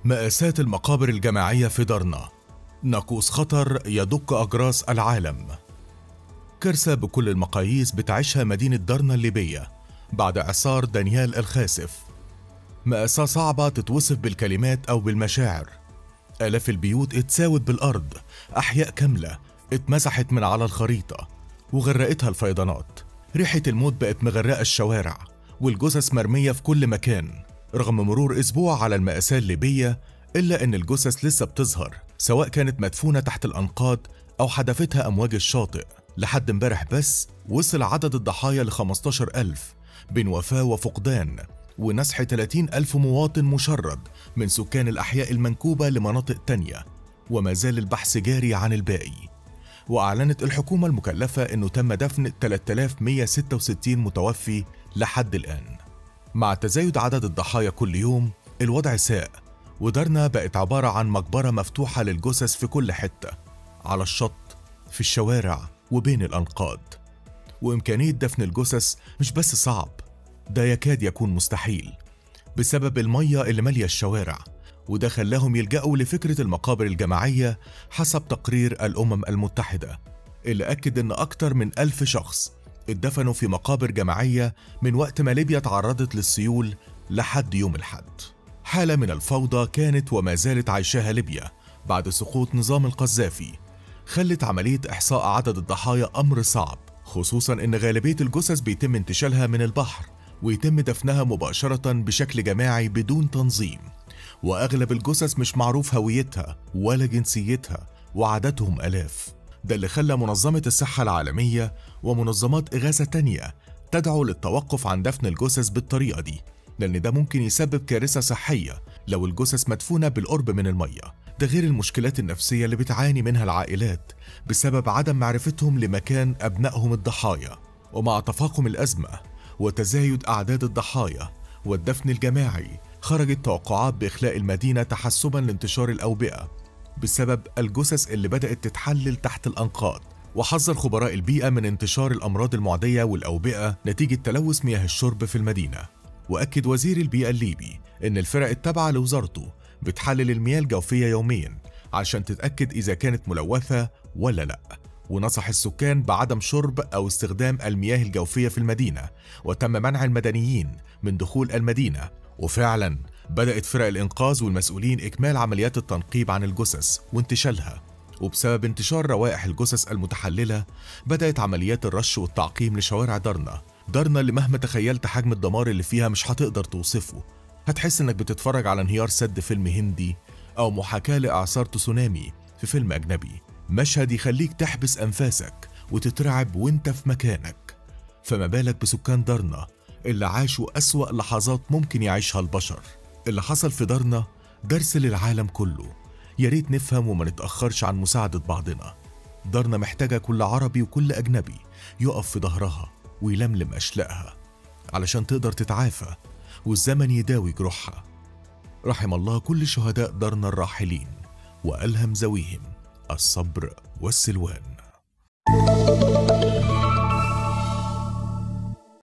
مآساة المقابر الجماعية في درنا ناقوس خطر يدق أجراس العالم كارثة بكل المقاييس بتعيشها مدينة درنا الليبية بعد إعصار دانيال الخاسف مأساة صعبة تتوصف بالكلمات أو بالمشاعر آلاف البيوت اتساوت بالأرض أحياء كاملة اتمسحت من على الخريطة وغرقتها الفيضانات ريحة الموت بقت مغرقة الشوارع والجثث مرمية في كل مكان رغم مرور أسبوع على المأساة الليبية إلا إن الجثث لسه بتظهر سواء كانت مدفونة تحت الأنقاض أو حدفتها أمواج الشاطئ لحد امبارح بس وصل عدد الضحايا ل 15 ألف بين وفاة وفقدان ونسح 30 ألف مواطن مشرد من سكان الأحياء المنكوبة لمناطق تانية وما زال البحث جاري عن الباقي وأعلنت الحكومة المكلفة أنه تم دفن 3166 متوفي لحد الآن مع تزايد عدد الضحايا كل يوم الوضع ساء ودارنا بقت عبارة عن مقبرة مفتوحة للجثث في كل حتة على الشط في الشوارع وبين الأنقاض وإمكانية دفن الجثث مش بس صعب ده يكاد يكون مستحيل بسبب المية اللي مالية الشوارع وده خلاهم يلجأوا لفكرة المقابر الجماعية حسب تقرير الأمم المتحدة اللي أكد إن أكتر من ألف شخص اتدفنوا في مقابر جماعية من وقت ما ليبيا تعرضت للسيول لحد يوم الحد حالة من الفوضى كانت وما زالت عايشاها ليبيا بعد سقوط نظام القذافي خلت عملية إحصاء عدد الضحايا أمر صعب خصوصا إن غالبية الجثث بيتم انتشالها من البحر ويتم دفنها مباشرة بشكل جماعي بدون تنظيم وأغلب الجثث مش معروف هويتها ولا جنسيتها وعددهم آلاف ده اللي خلى منظمة الصحة العالمية ومنظمات إغاثة تانية تدعو للتوقف عن دفن الجثث بالطريقة دي لأن ده ممكن يسبب كارثة صحية لو الجثث مدفونة بالقرب من المية ده غير المشكلات النفسية اللي بتعاني منها العائلات بسبب عدم معرفتهم لمكان أبنائهم الضحايا ومع تفاقم الأزمة وتزايد أعداد الضحايا والدفن الجماعي خرجت توقعات بإخلاء المدينة تحسبا لانتشار الأوبئة بسبب الجثث اللي بدأت تتحلل تحت الأنقاض وحذر خبراء البيئة من انتشار الأمراض المعدية والأوبئة نتيجة تلوث مياه الشرب في المدينة وأكد وزير البيئة الليبي إن الفرق التابعة لوزارته بتحلل المياه الجوفية يوميا عشان تتأكد إذا كانت ملوثة ولا لأ ونصح السكان بعدم شرب أو استخدام المياه الجوفية في المدينة وتم منع المدنيين من دخول المدينة وفعلا بدأت فرق الإنقاذ والمسؤولين إكمال عمليات التنقيب عن الجثث وانتشالها وبسبب انتشار روائح الجثث المتحللة بدأت عمليات الرش والتعقيم لشوارع درنا درنا اللي مهما تخيلت حجم الدمار اللي فيها مش هتقدر توصفه هتحس انك بتتفرج على انهيار سد فيلم هندي او محاكاة لإعصار تسونامي في فيلم أجنبي مشهد يخليك تحبس أنفاسك وتترعب وانت في مكانك فما بالك بسكان درنا اللي عاشوا أسوأ لحظات ممكن يعيشها البشر اللي حصل في دارنا درس للعالم كله يا ريت نفهم وما نتأخرش عن مساعدة بعضنا دارنا محتاجة كل عربي وكل أجنبي يقف في ظهرها ويلملم أشلاءها علشان تقدر تتعافى والزمن يداوي جروحها رحم الله كل شهداء دارنا الراحلين وألهم ذويهم الصبر والسلوان